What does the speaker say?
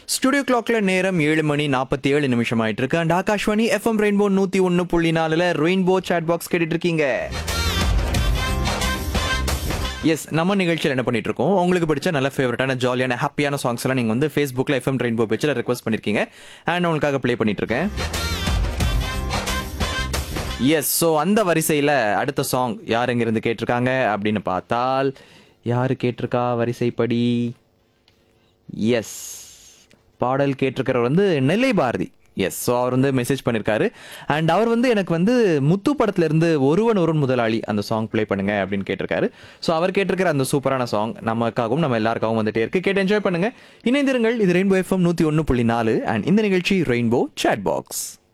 studio கிளாக்ல நேரம் ஏழு மணி நாற்பத்தி ஏழு நிமிஷம் ஆயிட்டு இருக்கு அண்ட் ஆகாஷ்வாணி எஃப்எம் ரெயின்போ நூத்தி ஒன்னு புள்ளி நாலுல ரெயின்போ சாட் பாக்ஸ் கேட்டுட்டு இருக்கீங்க எஸ் நம்ம நிகழ்ச்சியில் என்ன பண்ணிட்டு இருக்கோம் உங்களுக்கு பிடிச்ச நல்ல ஃபேவரட்டான ஜாலியான ஹாப்பியான சாங்ஸ் எல்லாம் நீங்க வந்து ஃபேஸ்புக்ல எஃப்எம் ரெயின்போ பேஜில் ரெக்வஸ்ட் பண்ணிருக்கீங்க அண்ட் உங்களுக்காக ப்ளே பண்ணிட்டு இருக்கேன் எஸ் ஸோ அந்த வரிசையில் அடுத்த சாங் யார் எங்கிருந்து கேட்டிருக்காங்க அப்படின்னு பார்த்தால் யார் கேட்டிருக்கா வரிசைப்படி எஸ் பாடல் கேட்டிருக்கிறவர் வந்து நெல்லை பாரதி எஸ் ஸோ அவர் வந்து மெசேஜ் பண்ணியிருக்காரு அண்ட் அவர் வந்து எனக்கு வந்து முத்து படத்துல இருந்து ஒருவன் ஒருவன் முதலாளி அந்த சாங் ப்ளே பண்ணுங்க அப்படின்னு கேட்டிருக்காரு ஸோ அவர் கேட்டிருக்கிற அந்த சூப்பரான சாங் நமக்காகவும் நம்ம எல்லாருக்காகவும் வந்துட்டே இருக்கு கேட்டு என்ஜாய் பண்ணுங்க இணைந்திருங்கள் இது ரெயின்போ எஃப்எம் நூற்றி ஒன்று புள்ளி நாலு அண்ட் இந்த நிகழ்ச்சி ரெயின்போ சாட் பாக்ஸ்